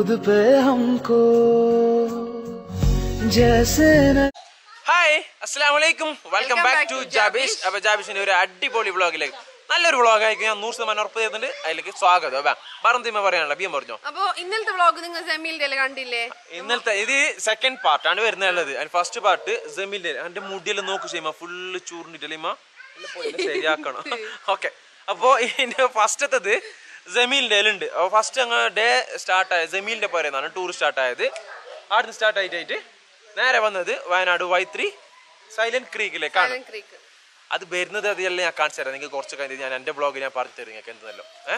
खुद पे हमको जैसे न ഹായ് അസ്സാം വലൈക്കും വെൽക്കം ബാക്ക് ടു ജാബീഷ് അപ്പൊ ജാബീഷിന്റെ ഒരു അടിപൊളി വ്ളോഗിലേക്ക് നല്ലൊരു വ്ളോഗ് ആയിരിക്കും ഞാൻ നൂറ് ശതമാനം ഉറപ്പ് ചെയ്യുന്നുണ്ട് അതിലേക്ക് സ്വാഗതം അപ്പൊ പറന്തിമ പറയാനുള്ള ബിയം പറഞ്ഞോ അപ്പൊ ഇന്നലത്തെ വ്ളോഗ് നിങ്ങൾ ജമീലിന്റെ കണ്ടില്ലേ ഇന്നലത്തെ ഇത് സെക്കൻഡ് പാർട്ടാണ് വരുന്നുള്ളത് അതിന് ഫസ്റ്റ് പാർട്ട് ജമീലിന്റെ എന്റെ മുടിയെല്ലാം നോക്കു ചെയ്യുമ്പോ ഫുള്ള് ചൂർന്നിട്ടില്ല ശരിയാക്കണം ഓക്കെ അപ്പോ ഇതിന്റെ ഫസ്റ്റത്തത് ജമീലിന്റെ ഉണ്ട് അപ്പൊ ഫസ്റ്റ് അങ്ങ് ഡേ സ്റ്റാർട്ട് ആയത് ജമീലിന്റെ പോരെന്നാണ് ടൂർ സ്റ്റാർട്ട് ആയത് ആടുന്ന് സ്റ്റാർട്ട് ആയിട്ട് നേരെ വന്നത് വയനാട് വൈത്രി സൈലന്റ് ക്രീക്കിലേക്കാണ് ക്രീക്ക് അത് വരുന്നത് അതെല്ലാം ഞാൻ കാണിച്ചു തരാം നിങ്ങൾക്ക് കുറച്ച് കഴിഞ്ഞ് ഞാൻ എന്റെ ബ്ലോഗ് ഞാൻ പറഞ്ഞു തരും നിങ്ങൾക്ക് എന്തെന്നല്ലോ ഏഹ്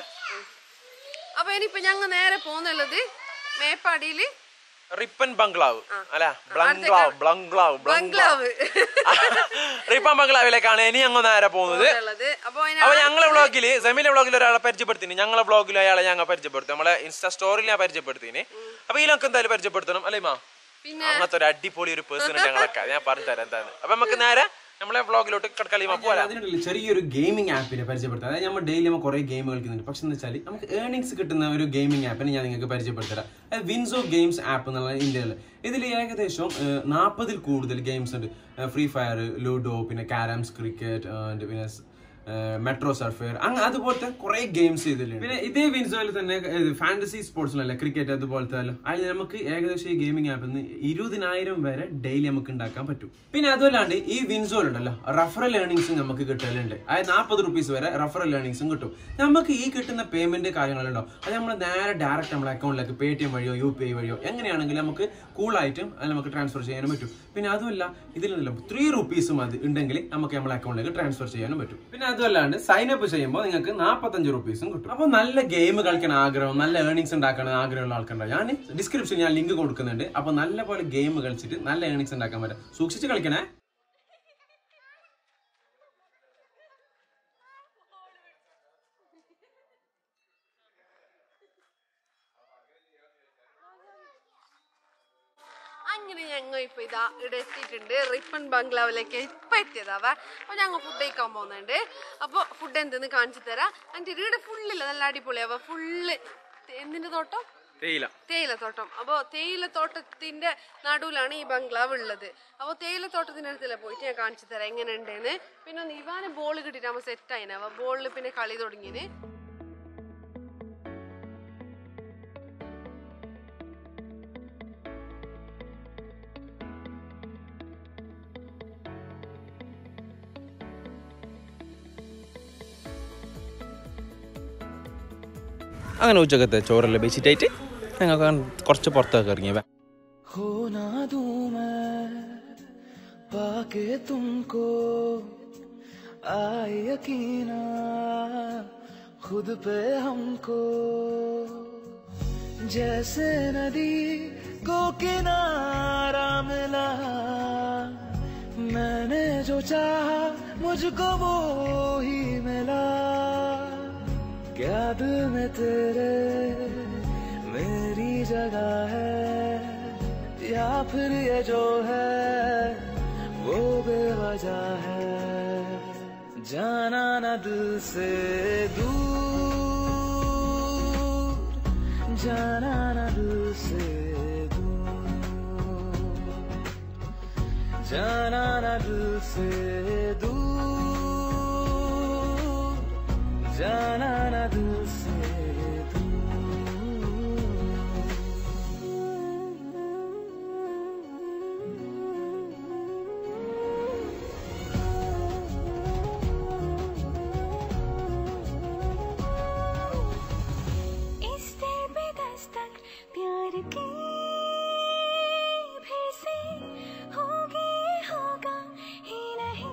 അപ്പൊ ഇനിയിപ്പൊ ഞങ്ങൾ നേരെ പോകുന്നുള്ളത് മേപ്പാടിയില് റിപ്പൻ ബംഗ്ലാവ് അല്ല ബ്ലംഗ്ലാവ് ബ്ലംഗ്ലാവ് ബ്ലംഗ്ലാവ് ബംഗ്ലാവ് റിപ്പൻ ബംഗ്ലാവിലേക്കാണ് ഇനി ഞങ്ങൾ നേരെ പോകുന്നത് ഉള്ളത് അപ്പൊ അപ്പൊ ഞങ്ങളെ വ്ളോഗില് സെമിലെ വ്ളോഗിൽ ഒരാളെ പരിചയപ്പെടുത്തിന് ഞങ്ങളെ വ്ളോഗിൽ അയാളെ ഞങ്ങൾ പരിചയപ്പെടുത്തി നമ്മളെ ഇൻസ്റ്റാ സ്റ്റോറിൽ ഞാൻ പരിചയപ്പെടുത്തിന് അപ്പൊ ഇതിലൊക്കെ എന്തായാലും പരിചയപ്പെടുത്തണം അല്ലേ മാ പിന്നെ അങ്ങനത്തെ ഒരു അടിപൊളി ഒരു പേഴ്സൺ ഞങ്ങളൊക്കെ ഞാൻ പറഞ്ഞു തരാം എന്താണ് അപ്പൊ നമുക്ക് നേരെ നമ്മളെ വ്ളോഗിലോട്ട് കടക്കളിയുമാ പോരാ അതിനുള്ള ചെറിയൊരു ഗെയിമിംഗ് ആപ്പിനെ പരിചയപ്പെടുത്താം അതായത് നമ്മൾ ഡെയിലി നമ്മൾ കുറെ ഗെയിം കളിക്കുന്നുണ്ട് പക്ഷെ എന്ന് വെച്ചാൽ നമുക്ക് ഏർണിങ്സ് കിട്ടുന്ന ഒരു ഗെയിമിംഗ് ആപ്പിനെ ഞാൻ നിങ്ങൾക്ക് പരിചയപ്പെടുത്തരാം അത് വിൻസോ ഗെയിംസ് ആപ്പ് എന്നുള്ള ഇന്ത്യയിൽ ഇതിൽ ഏകദേശം നാൽപ്പതിൽ കൂടുതൽ ഗെയിംസ് ഉണ്ട് ഫ്രീ ഫയർ ലൂഡോ പിന്നെ കാരംസ് ക്രിക്കറ്റ് പിന്നെ മെട്രോ സർഫെയർ അങ്ങനെ അതുപോലത്തെ കുറെ ഗെയിംസ് ഇതിലുണ്ട് പിന്നെ ഇതേ വിൻസോയിൽ തന്നെ ഫാന്റസി സ്പോർട്സിലല്ല ക്രിക്കറ്റ് അതുപോലത്തെ അല്ല അതിൽ നമുക്ക് ഏകദേശം ഈ ഗെയിമിംഗ് ആപ്പിൽ നിന്ന് ഇരുപതിനായിരം വരെ ഡെയിലി നമുക്ക് ഉണ്ടാക്കാൻ പറ്റും പിന്നെ അതുമല്ലാണ്ട് ഈ വിൻസോയിൽ ഉണ്ടല്ലോ റഫറൽ ഏർണിങ്സും നമുക്ക് കിട്ടലുണ്ട് അതായത് നാൽപ്പത് റുപ്പീസ് വരെ റഫറൽ ഏർണിങ്സും കിട്ടും നമുക്ക് ഈ കിട്ടുന്ന പേയ്മെന്റ് കാര്യങ്ങളുണ്ടോ അത് നമ്മൾ നേരെ ഡയറക്റ്റ് നമ്മുടെ അക്കൗണ്ടിലേക്ക് പേ ടി എം വഴിയോ യു പി ഐ വഴിയോ എങ്ങനെയാണെങ്കിലും നമുക്ക് കൂളായിട്ടും അത് നമുക്ക് ട്രാൻസ്ഫർ ചെയ്യാനും പറ്റും പിന്നെ അതുമല്ല ഇതിലുണ്ടല്ലോ ത്രീ റുപ്പീസും അത് ഉണ്ടെങ്കിൽ നമുക്ക് നമ്മുടെ അക്കൗണ്ടിലേക്ക് ട്രാൻസ്ഫർ ചെയ്യാനും പറ്റും പിന്നെ അതുമല്ലാണ്ട് സൈൻ അപ്പ് ചെയ്യുമ്പോൾ നിങ്ങൾക്ക് നാൽപ്പത്തഞ്ച് റുപ്പീസും കിട്ടും അപ്പോൾ നല്ല ഗെയിം കളിക്കാൻ ആഗ്രഹം നല്ല ഏർണിങ്സ് ഉണ്ടാക്കാൻ ആഗ്രഹമുള്ള ആൾക്കുണ്ടാവും ഞാൻ ഡിസ്ക്രിപ്ഷനിൽ ഞാൻ ലിങ്ക് കൊടുക്കുന്നുണ്ട് അപ്പോൾ നല്ല പോലെ ഗെയിം കളിച്ചിട്ട് നല്ല ഏർണിങ്സ് ഉണ്ടാക്കാൻ പറ്റും സൂക്ഷിച്ച് കളിക്കണേ അങ്ങനെ ഞങ്ങൾ ഇപ്പൊ ഇതാ ഇവിടെ എത്തിയിട്ടുണ്ട് റിപ്പൺ ബംഗ്ലാവിലേക്ക് ഇപ്പൊ എത്തിയതാവ അപ്പൊ ഞങ്ങൾ ഫുഡ് കഴിക്കാൻ പോകുന്നുണ്ട് അപ്പൊ ഫുഡ് എന്തെന്ന് കാണിച്ചു തരാം എന്നിട്ട് ഇവിടെ ഫുള്ളില്ല നല്ല അടിപൊളിയാവ ഫുള്ള് എന്തിന്റെ തോട്ടം തേയില തേയിലത്തോട്ടം അപ്പോൾ തേയിലത്തോട്ടത്തിന്റെ നടുവിലാണ് ഈ ബംഗ്ലാവ് ഉള്ളത് അപ്പോൾ തേയിലത്തോട്ടത്തിന്റെ അടുത്തല്ലേ പോയിട്ട് ഞാൻ കാണിച്ചു തരാം എങ്ങനെ ഉണ്ടെന്ന് പിന്നെ ഒന്ന് ഇവാന് ബോൾ കിട്ടിയിട്ട് നമ്മൾ സെറ്റ് ആയിന ബോളിൽ പിന്നെ കളി തുടങ്ങിയത് അങ്ങനെ ഉച്ചക്കത്തെ ചോറെല്ലാം വെച്ചിട്ടായിട്ട് ഞങ്ങൾ കുറച്ച് പുറത്തൊക്കെ ഇറങ്ങിയ खो ना दूं मैं पाके तुमको आए यकीना खुद पे हमको जैसे नदी को किनारा मिला मैंने जो चाहा मुझको वो ही मिला क्या दिल में तेरे मेरी जगह है या फिर ये जो है वो बेवजह है जाना न दिल से दूर जाना न दिल से दूर जाना न दिल से दूर जाना न दिल से इस दिल पे दस्तक प्यार की फिर से होगी होगा ही नहीं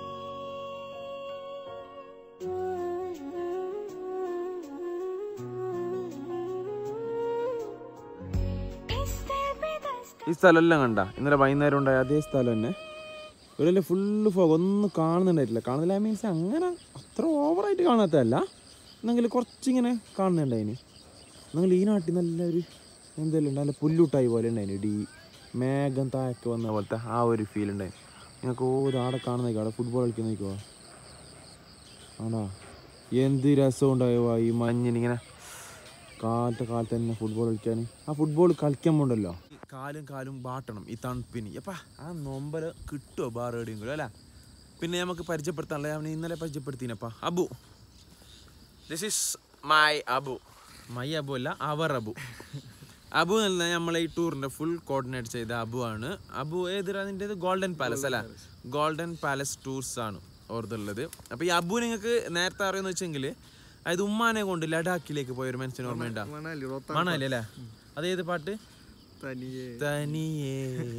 इस दिल पे दस्तक ഈ സ്ഥലമെല്ലാം കണ്ട ഇന്നലെ വൈകുന്നേരം ഉണ്ടായ അതേ സ്ഥലം തന്നെ ഇവരെല്ലാം ഫുള്ള് ഫോഗ് ഒന്നും കാണുന്നുണ്ടായിട്ടില്ല കാണുന്നില്ല മീൻസ് അങ്ങനെ അത്ര ഓവറായിട്ട് കാണാത്തതല്ല എന്നെങ്കിൽ കുറച്ചിങ്ങനെ കാണുന്നുണ്ടായിന് എന്നെങ്കിൽ ഈ നാട്ടിൽ നല്ലൊരു എന്തെല്ലാം നല്ല പുല്ലുട്ടായി പോലെ ഉണ്ടായിന് ഇടി മേഘം താഴൊക്കെ വന്ന പോലത്തെ ആ ഒരു ഫീൽ ഉണ്ടായി നിങ്ങൾക്ക് ഓരോ ആടെ കാണുന്നേക്കോ അവിടെ ഫുട്ബോൾ കളിക്കുന്നേക്കോ ആണോ എന്ത് രസം ഉണ്ടായോ ഈ മഞ്ഞിനിങ്ങനെ കാലത്തെ കാലത്ത് തന്നെ ഫുട്ബോൾ കളിക്കാൻ ആ ഫുട്ബോൾ കളിക്കാൻ പോണ്ടല്ലോ കാലും കാലും ബാട്ടണം ഈ തണുപ്പിന് അപ്പാ ആ നൊമ്പല കിട്ടുമോ ബാർ എവിടെയെങ്കിലും അല്ല പിന്നെ നമുക്ക് പരിചയപ്പെടുത്താനുള്ള അവനെ ഇന്നലെ പരിചയപ്പെടുത്തിനപ്പാ Abu this is my Abu my Abu അല്ല അവർ അബു അബു എന്ന നമ്മളെ ഈ ടൂറിന്റെ ഫുൾ കോർഡിനേറ്റ് ചെയ്ത അബു ആണ് അബു ഏതൊരു അതിൻ്റെ ഗോൾഡൻ പാലസ് അല്ല ഗോൾഡൻ പാലസ് ടൂർസ് ആണ് ഓർത്തുള്ളത് അപ്പൊ ഈ അബു നിങ്ങൾക്ക് നേരത്തെ അറിയുന്ന വെച്ചെങ്കിൽ അതായത് ഉമ്മാനെ കൊണ്ട് ലഡാക്കിലേക്ക് പോയ ഒരു മനുഷ്യൻ ഓർമ്മയുണ്ടാ മണാലി റോത്താ മണാലി അല്ലേ അതേത് പാട്ട് തനിയെ തനിയേ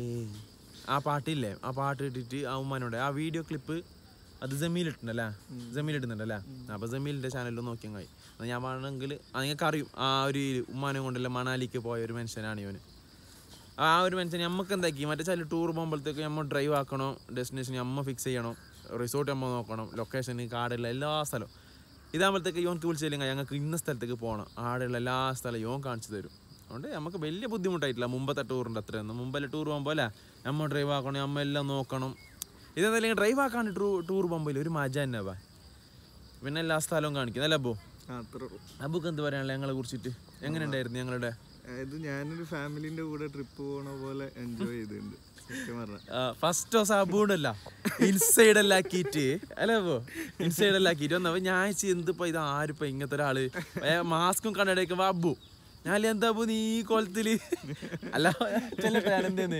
ആ പാട്ടില്ലേ ആ പാട്ട് ഇട്ടിട്ട് ആ ഉമ്മാനോട് ആ വീഡിയോ ക്ലിപ്പ് അത് ജമീലിട്ടുണ്ടല്ലേ ജമീലിടുന്നുണ്ടല്ലേ അപ്പൊ ജമീലിന്റെ ചാനലിൽ നോക്കിയാൽ കഴിയും അത് ഞാൻ വേണമെങ്കിൽ നിങ്ങൾക്ക് അറിയും ആ ഒരു ഉമ്മാനെ കൊണ്ടല്ല മണാലിക്ക് പോയ ഒരു മനുഷ്യനാണ് ഇവന് ആ ഒരു മനുഷ്യൻ നമുക്ക് എന്താക്കി മറ്റേ ചില ടൂർ പോകുമ്പോഴത്തേക്ക് നമ്മൾ ഡ്രൈവ് ആക്കണോ ഡെസ്റ്റിനേഷൻ നമ്മൾ ഫിക്സ് ചെയ്യണം റിസോർട്ട് നമ്മൾ നോക്കണം ലൊക്കേഷന് കാടുള്ള എല്ലാ സ്ഥലവും ഇതാകുമ്പോഴത്തേക്ക് യോൻക്ക് വിളിച്ചില്ലെങ്കിൽ ഞങ്ങൾക്ക് ഇന്ന സ്ഥലത്തേക്ക് പോകണം ആടെയുള്ള എല്ലാ സ്ഥലവും യോൻ കാണിച്ചു തരും അതുകൊണ്ട് നമുക്ക് വലിയ ബുദ്ധിമുട്ടായിട്ടില്ല മുമ്പത്തെ ടൂറിൻ്റെ അത്രയൊന്നും മുമ്പല്ലേ ടൂർ പോകുമ്പോൾ അല്ലേ നമ്മൾ ഡ്രൈവ് ആക്കണം നമ്മൾ എല്ലാം നോക്കണം ഇതെന്തായാലും ഡ്രൈവ് ആക്കാണ്ട് ടൂർ ടൂർ പോകുമ്പോൾ ഒരു മജ തന്നെ വാ പിന്നെ എല്ലാ സ്ഥലവും കാണിക്കും അല്ലേ അബു ആ, അത്രേ ഉള്ളൂ. അബുക്ക് എന്ത് പറയാനുള്ള ഞങ്ങളെ കുറിച്ചിട്ട് എങ്ങനെ ഉണ്ടായിരുന്നു ഞങ്ങളുടെ അതായത് ഞാനൊരു ഫാമിലിന്റെ കൂടെ ട്രിപ്പ് പോണ പോലെ എൻജോയ് ചെയ്തിട്ടുണ്ട് സത്യം പറഞ്ഞ ഫസ്റ്റ് ദിവസം അബൂണ്ടല്ല ഇൻസൈഡ് എല്ലാം ആക്കിയിട്ട് അല്ലേ അപ്പോ ഇൻസൈഡ് എല്ലാം ആക്കിയിട്ട് വന്നപ്പോ ഞാൻ ചോദിച്ചു, എന്തിപ്പോ ഇത് ആരിപ്പോ ഇങ്ങനത്തെ ഒരാള് മാസ്കും കണ്ണടയ്ക്കുമ്പോ അബു ഞാൻ എന്താ അബു നീ ഈ കോലത്തില് അല്ല എന്തേന്ന്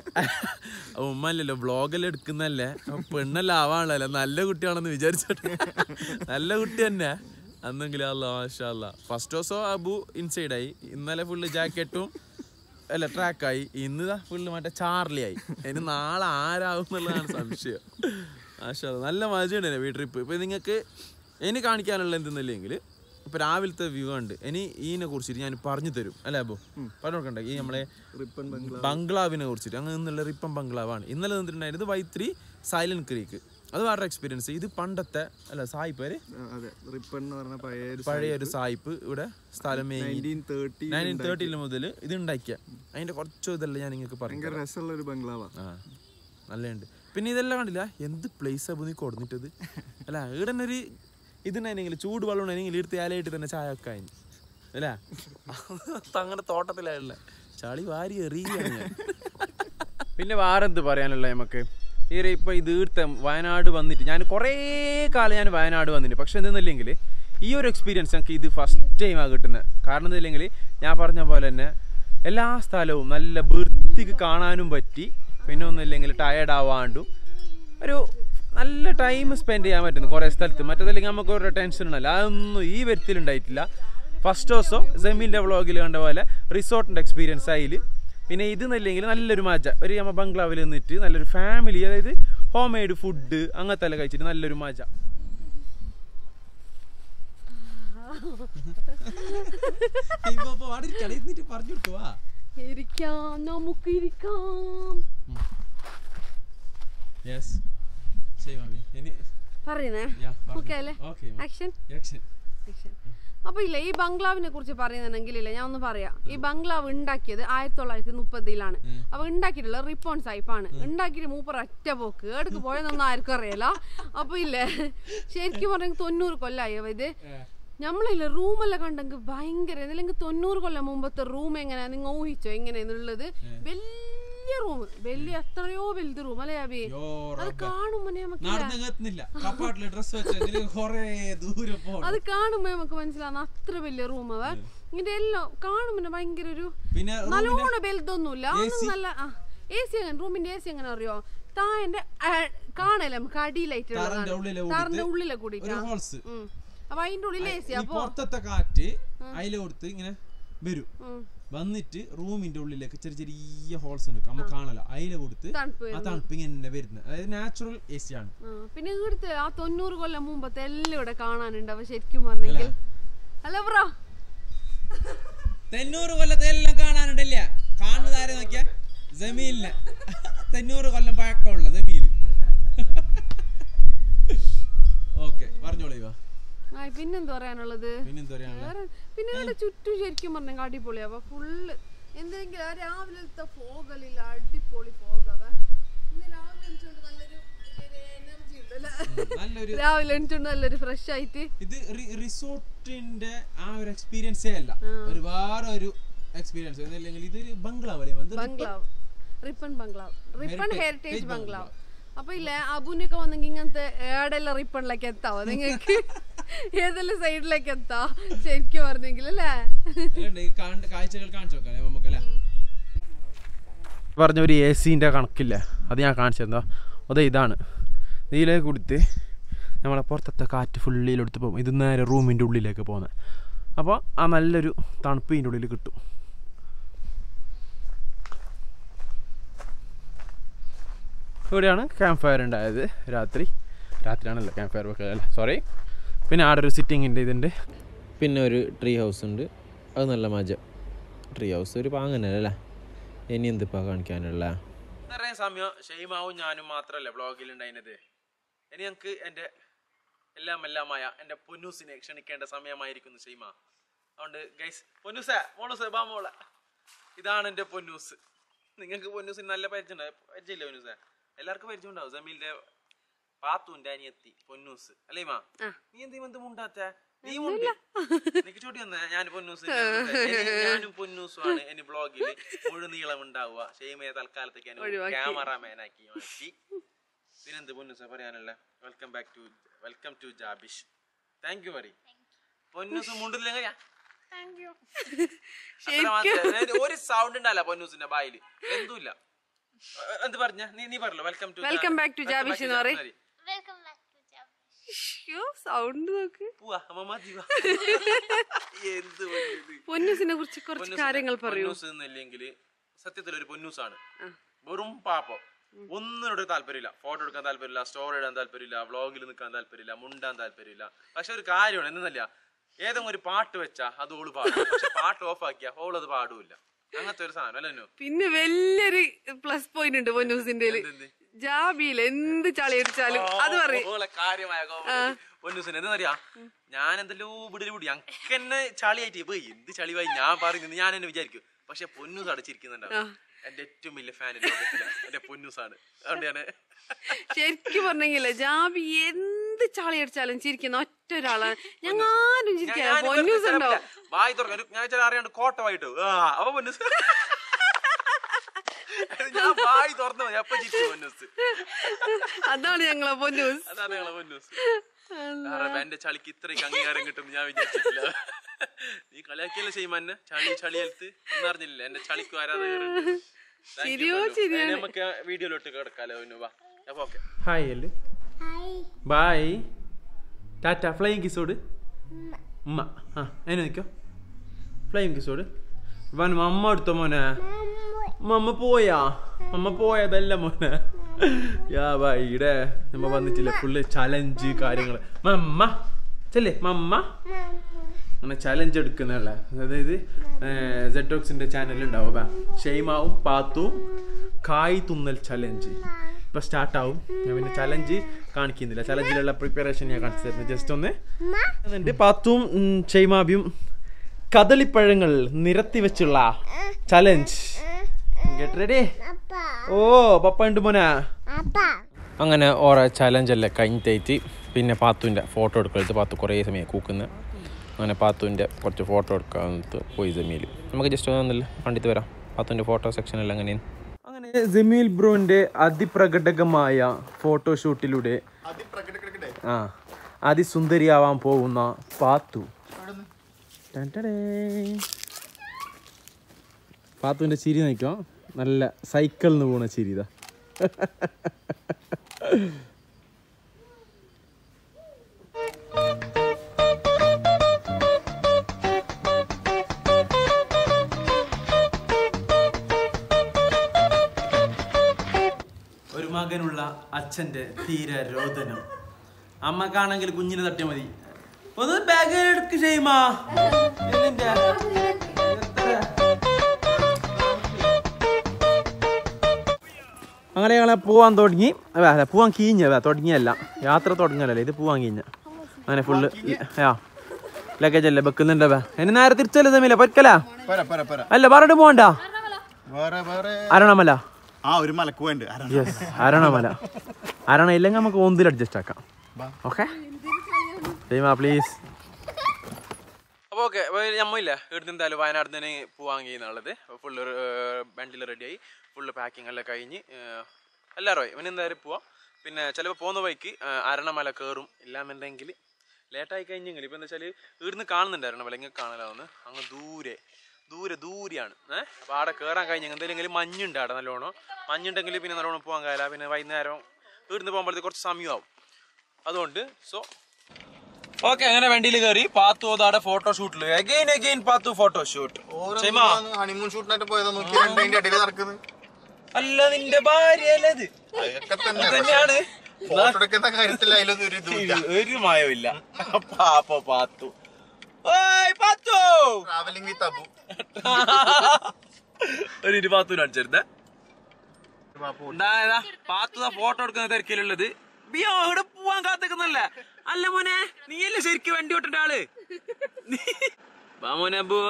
ഉമ്മല്ലല്ലോ വ്ളോഗെല്ലാം എടുക്കുന്നല്ലേ അപ്പൊ പെണ്ണെല്ലാം ആവാണല്ലോ നല്ല കുട്ടിയാണെന്ന് വിചാരിച്ചിട്ട് നല്ല കുട്ടി തന്നെ അന്നെങ്കിലും അല്ല മാഷല്ല ഫസ്റ്റ് ദിവസം അബു ഇൻസൈഡ് ആയി ഇന്നലെ ഫുള്ള് ജാക്കറ്റും അല്ല ട്രാക്കായി ഇന്ന് ദാ ഫുള്ള് മറ്റേ ചാർലി ആയി ഇനി നാളെ ആരാകും എന്നുള്ളതാണ് സംശയം മാഷാ നല്ല മജയുണ്ട് വീ ട്രിപ്പ് ഇപ്പൊ നിങ്ങൾക്ക് ഇനി കാണിക്കാനുള്ള എന്തെന്നില്ലെങ്കിൽ ഇപ്പൊ രാവിലത്തെ വ്യൂ ഉണ്ട് ഇനി ഇതിനെ കുറിച്ചിട്ട് ഞാൻ പറഞ്ഞു തരും അല്ലേ അബു പറഞ്ഞു കൊടുക്കണ്ടേ ഈ നമ്മളെ റിപ്പൺ ബംഗ്ലാവ് ബംഗ്ലാവിനെ കുറിച്ചിട്ട് അങ്ങനെ നിന്നുള്ള റിപ്പം ബംഗ്ലാവാണ് ഇന്നലെ നിന്നിട്ടുണ്ടായിരുന്നത് വൈത്രി സൈലന്റ് ക്രീക്ക് അത് വേറെ എക്സ്പീരിയൻസ് ഇത് പണ്ടത്തെ അല്ല സായിപ്പേര് ആ, അതെ റിപ്പൺ എന്ന് പറഞ്ഞ പഴയ ഒരു പഴയ ഒരു സായിപ്പ് ഇവിടെ സ്ഥലം മേങ്ങി നയൻറ്റീൻ തേർട്ടി നയൻറ്റീൻ തേർട്ടിയിൽ മുതൽ ഇത് ഉണ്ടാക്കിയ അതിന്റെ കുറച്ച് ഇതല്ല ഞാൻ നിങ്ങൾക്ക് പറഞ്ഞു ഭയങ്കര രസമുള്ള ഒരു ബംഗ്ലാവാ ആ നല്ലുണ്ട് പിന്നെ ഇതെല്ലാം കണ്ടില്ല എന്ത് പ്ലേസ് ആബു നീ കൊടുത്തിട്ടത് അല്ല ഇവിടെ തന്നെ ഒരു ഇതുണ്ടായിരുന്നെങ്കിൽ ചൂട് വെള്ളം ഉണ്ടെങ്കിൽ എടുത്ത് ഇലയിട്ട് തന്നെ ചായ ഒക്കെ ആയി അല്ല അങ്ങനെ തോട്ടത്തിലായുള്ള ചളി വാരി എറിയാണ് ഞാൻ പിന്നെ വേറെന്ത് പറയാനുള്ള നമുക്ക് ഈ ഒരു ഇപ്പൊ ഇത് ഈടുത്ത വയനാട് വന്നിട്ട് ഞാൻ കുറേ കാലം ഞാൻ വയനാട് വന്നിട്ട് പക്ഷെ എന്തെന്നില്ലെങ്കിൽ ഈ ഒരു എക്സ്പീരിയൻസ് ഞങ്ങൾക്ക് ഇത് ഫസ്റ്റ് ടൈമാണ് കിട്ടുന്നത് കാരണം എന്തില്ലെങ്കിൽ ഞാൻ പറഞ്ഞ പോലെ തന്നെ എല്ലാ സ്ഥലവും നല്ല വൃത്തിക്ക് കാണാനും പറ്റി പിന്നെ ഒന്നുമില്ലെങ്കിൽ ടയേർഡ് ആവാണ്ടും ഒരു നല്ല ടൈം സ്പെൻഡ് ചെയ്യാൻ പറ്റുന്നു കുറേ സ്ഥലത്ത് മറ്റേതല്ലെങ്കിൽ നമുക്ക് ഒരു ടെൻഷൻ ഉണ്ടല്ലോ അതൊന്നും ഈ വരുത്തിലുണ്ടായിട്ടില്ല ഫസ്റ്റ് ദിവസം ജമീലിൻ്റെ വ്ളോഗിൽ കണ്ട പോലെ റിസോർട്ടിൻ്റെ എക്സ്പീരിയൻസ് ആയിൽ പിന്നെ ഇത് എന്നില്ലെങ്കിൽ നല്ലൊരു മജ ഒരു നമ്മ ബംഗ്ലാവിൽ നിന്നിട്ട് നല്ലൊരു ഫാമിലി അതായത് ഹോം മെയ്ഡ് ഫുഡ് അങ്ങനത്തെ എല്ലാം കഴിച്ചിട്ട് നല്ലൊരു മജ ഇരിക്കാം നമുക്ക് ഇരിക്കാം പറയുന്നേ ഓക്കെ അല്ലേ ആക്ഷൻ ആക്ഷൻ അപ്പൊ ഇല്ല ഈ ബംഗ്ലാവിനെ കുറിച്ച് പറയുന്നുണ്ടെങ്കിൽ ഇല്ല ഞാൻ ഒന്ന് പറയാം ഈ ബംഗ്ലാവ് ഉണ്ടാക്കിയത് ആയിരത്തി തൊള്ളായിരത്തി മുപ്പതിലാണ് അപ്പൊ ഉണ്ടാക്കിയിട്ടുള്ള റിപ്പോൺ സായിപ്പാണ് ഉണ്ടാക്കിയിട്ട് മൂപ്പർ ഒറ്റ പോക്ക് എടക്ക് പോയതൊന്നും ആർക്കും അറിയില്ല അപ്പൊ ഇല്ലേ ശരിക്കും പറഞ്ഞെങ്കിൽ തൊണ്ണൂറ് കൊല്ലായോ ഇത് നമ്മളില്ല റൂമെല്ലാം കണ്ടെങ്കിൽ ഭയങ്കര അല്ലെങ്കിൽ തൊണ്ണൂറ് കൊല്ലം മുമ്പത്തെ റൂം എങ്ങനെയാ നിങ്ങൾ ഊഹിച്ചോ എങ്ങനെയാന്നുള്ളത് വലിയ റൂം വലിയ എത്രയോ വലുത് റൂം അല്ലേ അബി അത് കാണുമ്പോ നമുക്ക് ഡ്രസ് വെച്ച് കൊറേ ദൂരെ പോകണം അത് കാണുമ്പോ നമുക്ക് മനസ്സിലാവുന്ന അത്ര വലിയ റൂം അവ ഇതിന്റെ എല്ലാം കാണുമ്പോ ഭയങ്കര ഒരു പിന്നെ നല്ലോണം വലുതൊന്നുമില്ല അതൊന്നും നല്ല എ സി എങ്ങനെ റൂമിന്റെ എ സി എങ്ങനെ അറിയോ താഴെ കാണല്ലേ നമുക്ക് അടിയിലായിട്ട് താറിന്റെ ഉള്ളിലെ താറിന്റെ ഉള്ളിലെ കൂടിയിട്ട് ഒരു ഹോൾസ് അപ്പൊ അതിന്റെ ഉള്ളിൽ എ സി ഈ അപ്പൊ പുറത്തത്തെ കാറ്റ് അതിലെ കൊടുത്ത് ഇങ്ങനെ വരും ഉം. വന്നിട്ട് റൂമിന്റെ ഉള്ളിലേക്ക് ചെറിയ ചെറിയ ഹോൾസ് ഉണ്ട് നമ്മ കാണല അതിലെ കൊടുത്ത് തണുപ്പ് ആ തണുപ്പ് ഇങ്ങനെ വരുന്നത് അതായത് നാച്ചുറൽ എ സി ആണ് ആ, പിന്നെ ഇവിടുത്തെ ആ തൊണ്ണൂറ് കൊല്ലം മുമ്പത്തെ എല്ലാം ഇവിടെ കാണാനുണ്ട് അപ്പൊ ശരിക്കും പറഞ്ഞെങ്കിൽ അല്ല ബ്രോ തെന്നൂറ് കൊല്ലത്തെ എല്ലാം കാണാനുണ്ടല്ല കാണുന്നത് ആരെ നോക്കിയ ജമീലിനെ തെന്നൂറ് കൊല്ലം പഴക്കമുള്ള ജമീൽ ഓക്കെ പറഞ്ഞോളൂ ഇവ ആ പിന്നെന്താ പറയാനുള്ളത് പിന്നെന്താ പറയാനുള്ള വേറെ പിന്നെ ഇവിടെ ചുറ്റും ശരിക്കും പറഞ്ഞെങ്കിൽ അടിപൊളിയാ അപ്പൊ ഫുള്ള് എന്തെങ്കിലും ആ രാവിലത്തെ ഫോഗലില്ല അടിപൊളി ഫോഗവ ഇന്ന് രാവിലെ എണീച്ചുകൊണ്ട് നല്ലൊരു എനർജി ഉണ്ടല്ലേ നല്ല നല്ലൊരു രാവിലെ എണിച്ചുകൊണ്ട് നല്ലൊരു ഫ്രഷ് ആയിട്ട് ഇത് റിസോർട്ടിന്റെ ആ ഒരു എക്സ്പീരിയൻസേ അല്ല ഒരു വേറെ ഒരു എക്സ്പീരിയൻസ് അല്ലെങ്കിൽ ഇതൊരു ബംഗ്ലാവ് അല്ലേ ഇത് ബംഗ്ലാവ് റിപ്പൺ ബംഗ്ലാവ് റിപ്പൺ Heritage- ഹെറിറ്റേജ് Heritage ബംഗ്ലാവ് അപ്പൊ ഇല്ലേ അബുനൊക്കെ വന്നെങ്കിൽ ഇങ്ങനത്തെ ഏടെല്ലാം റിപ്പണിലേക്ക് എത്താവോ നിങ്ങൾക്ക് ഏതെല്ലാം സൈഡിലേക്ക് എത്താ ശരിക്കും പറഞ്ഞെങ്കിൽ അല്ലേ അല്ലേ, ഈ കാണ്ട- കാഴ്ചകൾ കാണിച്ചു നോക്കാം നമുക്കല്ലേ പറഞ്ഞ ഒരു എ സീൻ്റെ കണക്കില്ല അത് ഞാൻ കാണിച്ചു തന്നോ അതെ ഇതാണ് ഇതിലേക്ക് കൊടുത്ത് നമ്മളെ പുറത്തത്തെ കാറ്റ് ഫുള്ളിലെടുത്ത് പോകും ഇത് നേരെ റൂമിൻ്റെ ഉള്ളിലേക്ക് പോകുന്നത് അപ്പോൾ ആ നല്ലൊരു തണുപ്പ് ഇതിൻ്റെ ഉള്ളിൽ കിട്ടും ഇവിടെയാണ് ക്യാമ്പ് ഫയർ ഉണ്ടായത് രാത്രി രാത്രിയാണല്ലോ ക്യാമ്പ് ഫയർ വെക്കുക അല്ലേ സോറി പിന്നെ ആടെ ഒരു സിറ്റിങ്ങിൻ്റെ ഇതുണ്ട് പിന്നെ ഒരു ട്രീ ഹൗസ് ഉണ്ട് അത് നല്ല മജ ട്രീ ഹൗസ് ഒരു പാങ്ങനല്ലേ ഇനി എന്തിപ്പാ കാണിക്കാനുള്ള നിറയെ സമയം ഷെയ്മാവും ഞാനും മാത്രമല്ല വ്ളോഗിൽ ഉണ്ടായിരുന്നത് ഇനി ഞങ്ങൾക്ക് എൻ്റെ എല്ലാം എല്ലാമായ എൻ്റെ പൊന്നൂസിനെ ക്ഷണിക്കേണ്ട സമയമായിരിക്കുന്നു ഷെയ്മ അതുകൊണ്ട് ഗൈസ് പൊന്നൂസേ മോളൂസേ ബാ മോളെ ഇതാണ് എൻ്റെ പൊന്നൂസ് നിങ്ങൾക്ക് പൊന്നൂസിന് നല്ല പരിചയം പരിചയമില്ല പൊന്നൂസേ എല്ലാവർക്കും പരിചയം ഉണ്ടാവും ജമീലിന്റെ പാത്തുന്റെ അനിയത്തി പൊന്നൂസ് അല്ലേ മാ നീ എന്ത് എന്ത് മുണ്ടാത്ത നീ മുണ്ട് നിനക്ക് ചോട്ടി വന്ന ഞാൻ പൊന്നൂസ് ഞാനും പൊന്നൂസുമാണ് എന്റെ ബ്ലോഗിൽ മുഴുനീളം ഉണ്ടാവുക ഷെയ്മയെ തൽക്കാലത്തേക്ക് ക്യാമറാമാൻ ആക്കി മാറ്റി പിന്നെന്ത് പൊന്നൂസ പറയാനല്ല welcome back to welcome to Jabish thank you പറയും പൊന്നൂസ് മുണ്ടില്ലെങ്കിൽ ഒരു സൗണ്ട് ഉണ്ടല്ല പൊന്നൂസിന്റെ ബായില് എന്തുമില്ല എന്ത് പറഞ്ഞ നീ നീ പറഞ്ഞല്ലോ welcome to Welcome back to Jabish എന്ന് പറയ്. വെൽക്കം ബാക്ക് ടു ജാബ് സൗണ്ട് നോക്ക് പോവാ അമ്മ മതി വാ. എന്ത് പൊന്നൂസ്. പൊന്നൂസിനെ കുറിച്ച് കുറച്ച് പൊന്നൂസ് കാര്യങ്ങൾ പറയൂ പൊന്നൂസ് എന്നില്ലെങ്കിൽ സത്യത്തിൽ ഒരു പൊന്നൂസാണ് വെറും പാപ്പം ഒന്നിനോട് താല്പര്യമില്ല ഫോട്ടോ എടുക്കാൻ താല്പര്യമില്ല സ്റ്റോറി ഇടാൻ താല്പര്യമില്ല വ്ളോഗിൽ നിൽക്കാൻ താല്പര്യമില്ല മുണ്ടാൻ താല്പര്യമില്ല പക്ഷെ ഒരു കാര്യമാണ് എന്നല്ല ഏതെങ്കിലും ഒരു പാട്ട് വെച്ചാ അത് ഓള് പാടും പക്ഷെ പാട്ട് ഓഫ് ആക്കിയാ ഓൾ അത് പാടൂല അങ്ങനത്തെ ഒരു സാധനം അല്ലേ പിന്നെ വലിയൊരു പ്ലസ് പോയിന്റ് ഉണ്ട് പൊന്നൂസിന്റെ ജാബിയിൽ എന്ത് ചളി അടിച്ചാലും അത് പറയും ഓളെ കാര്യമായ കോമഡി. പൊന്നൂസിന് എന്താ ഞാൻ എന്തെല്ലോ വിടല് വിടി അക്കെന്നെ ചളിയായിട്ട് പോയി എന്ത് ചളിവായി ഞാൻ പറയുന്നത് ഞാൻ എന്നെ വിചാരിക്കും പക്ഷെ പൊന്നൂസ് അടച്ചിരിക്കുന്നുണ്ടാവും എന്റെ ഏറ്റവും വലിയ ഫാൻ എന്റെ പൊന്നൂസാണ് അതുകൊണ്ട് ഞാൻ ശരിക്കും പറഞ്ഞെങ്കിലേ ജാബി എന്ത് ചളി അടിച്ചാലും ചിരിക്കുന്ന ഒറ്റ ഒരാളാണ് ഞങ്ങൾ ആരും ചിരിക്കാ പൊന്നൂസ് ഉണ്ടാവും വായി തുറക്കും ഞാൻ ചില അറിയാണ്ട് കോട്ടമായിട്ട് ആ അവ പൊന്നൂസ് ഞാൻ വായി തുറന്നു ഞാൻ എപ്പോ ചിരിച്ചു പൊന്നൂസ് അതാണ് ഞങ്ങളെ പൊന്നൂസ് അതാണ് ഞങ്ങളെ പൊന്നൂസ് കാരണം എന്റെ ചളിക്ക് ഇത്രയ്ക്ക് അംഗീകാരം കിട്ടും ഞാൻ വിചാരിച്ചിട്ടില്ല നീ കളിയാക്കിയല്ലേ ചെയ്യുമ്പോ ചളി ചളിയൽത്ത് എന്നറിഞ്ഞില്ല എന്റെ ചളിക്ക് ആരാധകരുണ്ട് Thank you, ചിരിയോ പൊന്നു. ചിരിയാണ്. ഇനി നമുക്ക് വീഡിയോയിലോട്ട് കിടക്കാലോ പൊന്നു, വാ അപ്പൊ ഓക്കെ ഹായ് അല്ലേ ബായ് ടാറ്റ ഫ്ലൈങ് കിസോട് ഉമ്മ ആ അതിന് നിൽക്കോ ഫ്ലൈങ് കിസോട് വൻ മമ്മ എടുത്തോ മോനെ മമ്മ പോയാ മമ്മ പോയതല്ല മോനെ യാ ബായിടെ നമ്മ വന്നിട്ടില്ല ഫുള്ള് ചലഞ്ച് കാര്യങ്ങള് മമ്മ ചെല്ലേ മമ്മ അങ്ങനെ ചലഞ്ച് എടുക്കുന്നല്ല അതായത് സെറ്റോക്സിന്റെ ചാനൽ ഉണ്ടാവും ബാ ഷെയ്മാവും പാത്തും കായ് തുന്നൽ ചലഞ്ച് ഇപ്പൊ സ്റ്റാർട്ട് ആവും ഞാൻ പിന്നെ ചലഞ്ച് കാണിക്കുന്നില്ല ചലഞ്ചിലുള്ള പ്രിപ്പറേഷൻ ഞാൻ കാണിച്ചു തരുന്നത് ജസ്റ്റ് ഒന്ന് എന്നിട്ട് പാത്തും ഉം, ഷെയ്മാബിയും കദളിപ്പഴങ്ങൾ നിരത്തി വെച്ചുള്ള ചലഞ്ച് റെഡി ഓ പപ്പ ഉണ്ട് മോനാ അങ്ങനെ ഓരോ ചലഞ്ചെല്ലാം കഴിഞ്ഞിട്ട് പിന്നെ പാത്തുവിൻ്റെ ഫോട്ടോ എടുക്കരുത് പാത്തു കുറേ സമയം കൂക്കുന്നത് അങ്ങനെ പാത്തുവിൻ്റെ കുറച്ച് ഫോട്ടോ എടുക്കാൻ പോയി ജമീൽ നമുക്ക് ജസ്റ്റ് ഒന്നല്ല കണ്ടിട്ട് വരാം പാത്തുവിൻ്റെ ഫോട്ടോ സെക്ഷനെല്ലാം എങ്ങനെയാണ് അങ്ങനെ ജമീൽ ബ്രോന്റെ അതിപ്രകടകമായ ഫോട്ടോഷൂട്ടിലൂടെ ആ അതിസുന്ദരിയാവാൻ പോകുന്ന പാത്തു ടൻടടേ. പാത്തുവിന്റെ ചിരി നോക്കാം നല്ല സൈക്കിളിൽ നിന്ന് പോണ ചിരി ഇതാ ഒരു മകനുള്ള അച്ഛന്റെ തീര രോദനം അമ്മക്കാണെങ്കിൽ കുഞ്ഞിനെ തട്ടിയ മതി ഒന്ന് ബാഗ് എടുക്ക് ചെയ്യുമാ അങ്ങനെ ഞങ്ങളെ പോവാൻ തുടങ്ങി അല്ല, അല്ല പോവാൻ കീഞ്ഞ തുടങ്ങിയല്ല യാത്ര തുടങ്ങിയല്ലേ ഇത് പോവാൻ കീഞ്ഞ അങ്ങനെ ഫുള്ള് ആ ലഗേജ് അല്ലേ വെക്കുന്നുണ്ട് ബേ. ഇനി നേരെ തിരിച്ചല്ലേ തമ്മില പൊരിക്കല പോരാ പോരാ പോരാ അല്ല പറഞ്ഞിട്ട് പോകണ്ട വേറെ വേറെ അരണമല ആ ഒരു മലക്ക് വേണ്ട യെസ് അരണമല അരണ ഇല്ലെങ്കിൽ നമുക്ക് ഒന്നിൽ അഡ്ജസ്റ്റ് ആക്കാം ഓക്കെ സീമ പ്ലീസ് അപ്പോൾ ഓക്കെ നമ്മയില്ല ഇവിടുന്ന് എന്തായാലും വയനാട് തന്നെ പോവാൻ കഴിയുന്നുള്ളത് ഫുള്ള് വണ്ടിയിൽ റെഡിയായി ഫുള്ള് പാക്കിംഗ് എല്ലാം കഴിഞ്ഞ് ഏഹ്, എല്ലാവരും ആയി ഇവന് എന്തായാലും പോവാം പിന്നെ ചിലപ്പോൾ പോകുന്ന വഴിക്ക് ഏഹ്, അരണമല കയറും ഇല്ലാന്നുണ്ടെങ്കിൽ ലേറ്റായി കഴിഞ്ഞെങ്കിൽ ഇപ്പം എന്താ വെച്ചാൽ ഇവിടുന്ന് കാണുന്നുണ്ട് അരണമല ഇങ്ങനെ കാണലാവുന്ന അങ്ങ് ദൂരെ ദൂരെ ദൂരെയാണ് ഏഹ് അപ്പോൾ അവിടെ കയറാൻ കഴിഞ്ഞെങ്കിൽ എന്തെങ്കിലും മഞ്ഞുണ്ട് അവിടെ നല്ലോണം മഞ്ഞുണ്ടെങ്കിൽ പിന്നെ നല്ലോണം പോകാൻ കഴിയില്ല പിന്നെ വൈകുന്നേരം ഇവിടുന്ന് പോകുമ്പോഴത്തേക്ക് കുറച്ച് സമയമാവും അതുകൊണ്ട് സോ ഓക്കെ അങ്ങനെ വണ്ടിയിൽ കയറി പാത്തു അതാടെ ഫോട്ടോഷൂട്ടിൽ അഗൈൻ അഗൈൻ പാത്തു ഫോട്ടോഷൂട്ട് ക്ഷമ ഹണിമൂൺ ഷൂട്ടിനായിട്ട് പോയതാ നോക്കി അതിന്റെ ഇടയിൽ നടക്കുന്നത് അല്ല നിന്റെ ഭാര്യ അല്ലത് അതൊക്കെ തന്നെ തന്നെയാണ് ഫോട്ടോ എടുക്കുന്ന കാര്യത്തിൽ അതിലൊന്നും ഒരു ഇതുമില്ല ഒരു മായമില്ല പാപ്പ പാത്തു ഓയ് പാത്തു ട്രാവലിംഗ് വിത്ത് അബു ഒരു ഇരു പാത്തു കാണിച്ചിരുന്നേ പാത്തു ഫോട്ടോ എടുക്കുന്ന തിരക്കിലുള്ളത് ബിയോ ഇവിടെ പോവാൻ കാത്തിക്കുന്നല്ല അല്ല മോനെ നീയല്ലേ ശരിക്കും വണ്ടി ഓട്ടേണ്ട ആള് നീ- വാ മോനെ അബു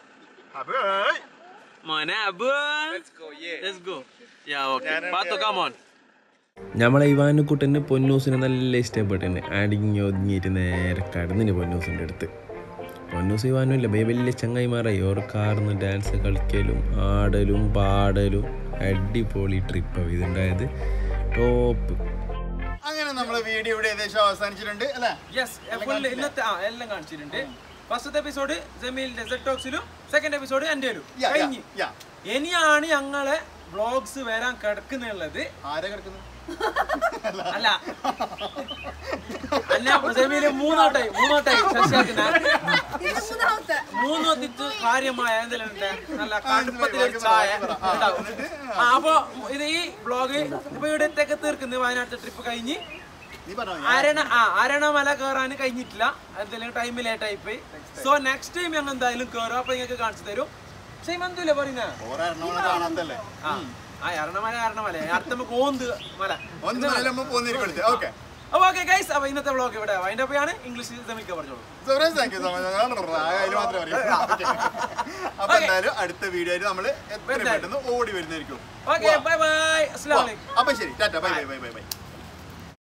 മോനെ Abu let's go yeah okay Pathu come on നമ്മളെ ഇവാനുക്കുട്ടന് പൊന്നൂസിനെ നല്ല ഇഷ്ടപ്പെട്ടിന് അടിങ്ങി ഒതുങ്ങിയിട്ട് നേരെ കടന്നിന് പൊന്നൂസിൻ്റെ അടുത്ത് പൊന്നൂസ് ഇവാനും ഇല്ല ബൈ വലിയ ചങ്ങായിമാരായി ഓർ കാർന്ന് ഡാൻസ് കളിക്കലും ആടലും പാടലും അടിപൊളി ട്രിപ്പാണ് ഇതുണ്ടായത് ടോപ്പ് അങ്ങനെ നമ്മളെ വീഡിയോ ഇവിടെ ഏകദേശം അവസാനിച്ചിട്ടുണ്ട് അല്ലേ യെസ് ഫുള്ള് ഇന്നത്തെ ആ എല്ലാം കാണിച്ചിട്ടുണ്ട് ഫസ്റ്റത്തെ എപ്പിസോഡ് ജമീലിന്റെ സെറ്റ് ടോക്സിലും സെക്കൻഡ് എപ്പിസോഡ് എൻ്റെ Yeah, കഴിഞ്ഞ് yeah, yeah. ഇനിയാണ് ഞങ്ങളെ വ്ളോഗ്സ് വരാൻ കിടക്കുന്നുള്ളത് ആരെ കിടക്കുന്നു അല്ല അല്ല ജമീല് മൂന്നോട്ടായി മൂന്നോട്ടായി ശശിയാക്കുന്ന ഇത് മൂന്നാമത്തെ മൂന്നോത്തിട്ട് കാര്യമായ എന്തെല്ലാം ഉണ്ട്? നല്ല കടുപ്പത്തിലൊരു ചായ ഉണ്ടാവും ആ, അപ്പൊ ഇത് ഈ വ്ളോഗ് ഇപ്പൊ ഇവിടത്തേക്ക് തീർക്കുന്നത് വയനാട്ടിലെ ട്രിപ്പ് കഴിഞ്ഞ് നീ പറഞ്ഞോ അരണ ആ അരണമല കയറാൻ കഴിഞ്ഞിട്ടില്ല എന്തെങ്കിലും ടൈം ലേറ്റ് ആയി പോയി സോ നെക്സ്റ്റ് ടൈം ഞങ്ങൾ എന്തായാലും കയറും അപ്പൊ നിങ്ങൾക്ക് കാണിച്ചു തരും പക്ഷേ മന്തുല്ലേ പറയുന്ന ഓരോ എറണാകുളം കാണാത്തല്ലേ ആ ആ എറണമല എറണമല അടുത്ത നമുക്ക് ഓന്ത് മല ഒന്ന് മലയാളം പോന്നിരിക്കടുത്ത് ഓക്കെ അപ്പൊ ഓക്കെ ഗൈസ് അപ്പൊ ഇന്നത്തെ വ്ളോഗ് ഇവിടെ വൈൻഡ് അപ്പ് ആണ് ഇംഗ്ലീഷിൽ തമിഴ്ക്ക് പറഞ്ഞോളൂ Suresh thank you so much അതിൽ മാത്രമേ അറിയൂ അപ്പൊ എന്തായാലും അടുത്ത വീഡിയോ ആയിട്ട് നമ്മള് എത്ര പെട്ടെന്ന് ഓടി വരുന്നതായിരിക്കും ഓക്കെ ബൈ ബൈ അസ്സലാമു അലൈക്കും അപ്പൊ ശരി ta-ta bye bye bye bye by